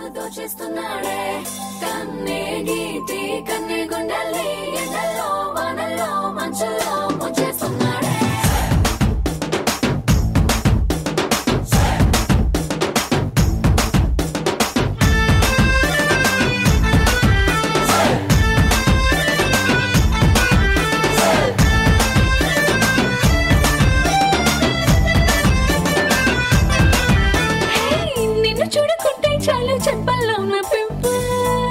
దోచేస్తున్నాడే కన్నే గీతి కన్నే గుండెల్ని ఎండల్లో వానల్లో మంచుల్లో ముంచేస్తున్నాడే హే, నిన్ను చూడకుంటే చాలు చెప్పల్లో నా పింపుల్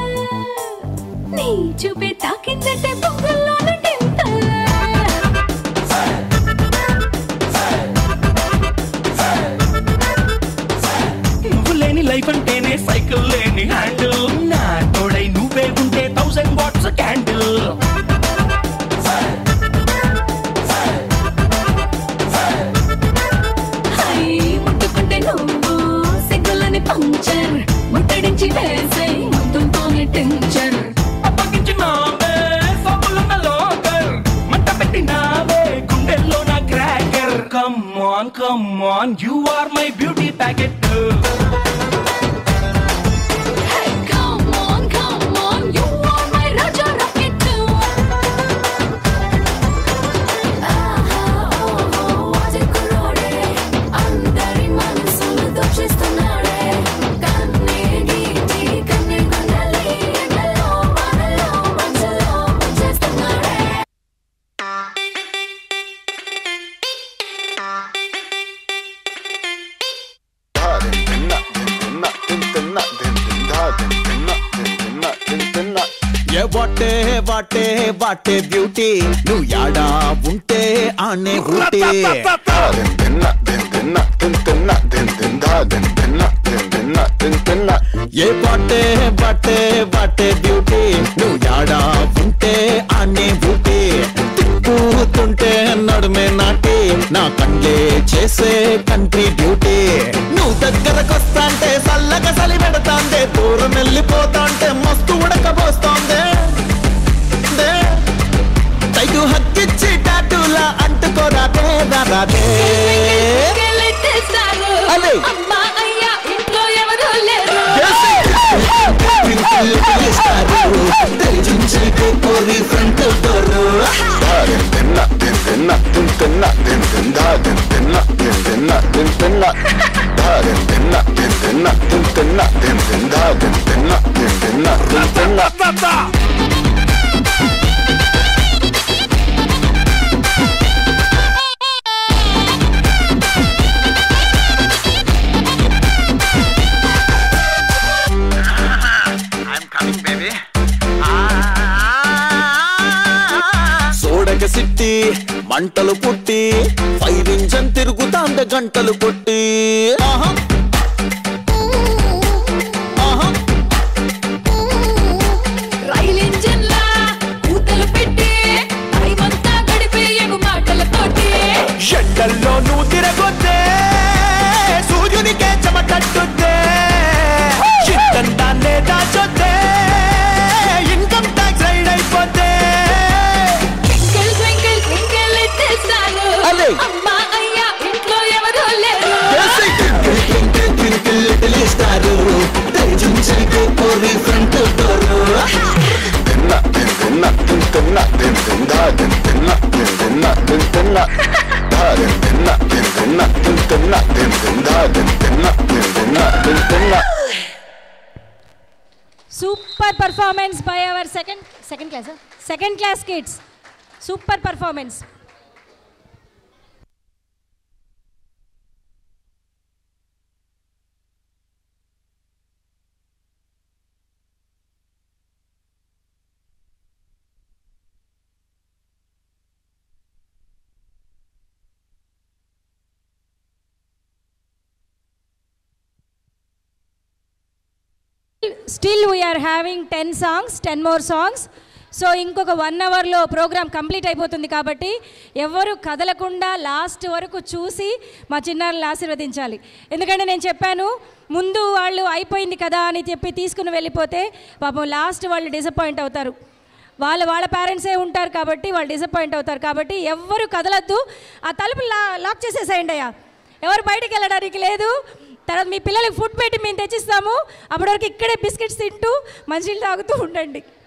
నీ చూపే తాకిందంటే పొంగల్లో టింపుల్ నువ్వు లేని లైఫ్ అంటేనే సైకిల్ లేని హ్యాండిల్ నా తోడై నువ్వే ఉంటే థౌసండ్ వాట్స్ క్యాండిల్ హై, ముట్టుకుంటే నువ్వు సిగ్గులని పంచర్ ముట్టడించి వేసై మొత్తంతోనే టెన్షన్ అప్పగించినావే సబ్బులున్న లోకర్ మంట పెట్టినావే గుండెల్లో నా cracker come on come on you are my beauty packet Hey, come on, come on, you are my Raja Rocket too. ఆహా, ఓహో, వాజే కుర్రోడే, అందరి మనసులు దోచేస్తున్నాడే. కన్నే గీతి, కన్నే గుండెల్ని ఎండలో, వానలో, మంచులో ముంచేస్తున్నాడే. ఏ వాటే వాటే వాటే బ్యూటీ నువ్వు యాడా ఉంటే ఆనే ఊటీ ఏ వాటే వాటే వాటే బ్యూటీ నువ్వు యాడా ఉంటే ఆనే ఊటీ తిప్పుతుంటే నడుమే నాటి నా కండ్లే చేసే కంట్రీ డ్యూటీ నువ్వు దగ్గరకొస్తాంటే చల్లగా సలి పెడతాందే దూరం వెళ్ళిపోతాంటే మస్తు ఉడకబోస్తోందే దే. తైగు హక్కిచ్చి టాటూలా అంటుకోరాదే రాదే కెలెట్టేశారు. అదే. అమ్మా, అయ్యా, ఇంట్లో ఎవరూ లేరు. ఫ్రంట్ డోరు సోడక సిట్టి మంటలు పుట్టి ఫైర్ ఇంజన్ తిరుగుతాంద గంటలు కొట్టి ఆహా. ఆహా. రైలు ఇంజిన్లా కూతలు పెట్టి టైమంతా గడిపే ఎగు మాటలతోటి ఎండల్లో నువ్వు తిరగొద్దే సూర్యునికే చెమటట్టుద్దే చిత్తందాన్నే దాచొద్దే ఇన్కమ్ ట్యాక్స్ రైడ్ అయిపోతే ట్వింకిల్ ట్వింకిల్ ట్వింకిల్ ఎత్తేసాను అలే. అమ్మా అయ్యా ఇంట్లో ఎవరూ లేరు Dancing. Twinkle, twinkle, twinkle, little star. దయచుంచకు కోరి front door super performance by our second second class second class kids super performance still we are having ten songs ten more songs so ఇంకొక వన్ అవర్లో ప్రోగ్రామ్ కంప్లీట్ అయిపోతుంది కాబట్టి ఎవరు కదలకుండా last వరకు చూసి మా చిన్నారులను ఆశీర్వదించాలి ఎందుకంటే నేను చెప్పాను ముందు వాళ్ళు అయిపోయింది కదా అని చెప్పి తీసుకుని వెళ్ళిపోతే పాపం లాస్ట్ వాళ్ళు డిసప్పాయింట్ అవుతారు వాళ్ళ వాళ్ళ పేరెంట్సే ఉంటారు కాబట్టి వాళ్ళు డిసప్పాయింట్ అవుతారు కాబట్టి ఎవ్వరు కదలద్దు ఆ తలుపు లా లాక్ చేసేసేయండి అయ్యా ఎవరు బయటికి వెళ్ళడానికి లేదు తర్వాత మీ పిల్లలకి ఫుడ్ పెట్టి మేము తెచ్చిస్తాము అప్పటి వరకు ఇక్కడే బిస్కెట్స్ తింటూ మంచినీళ్ళు తాగుతూ ఉండండి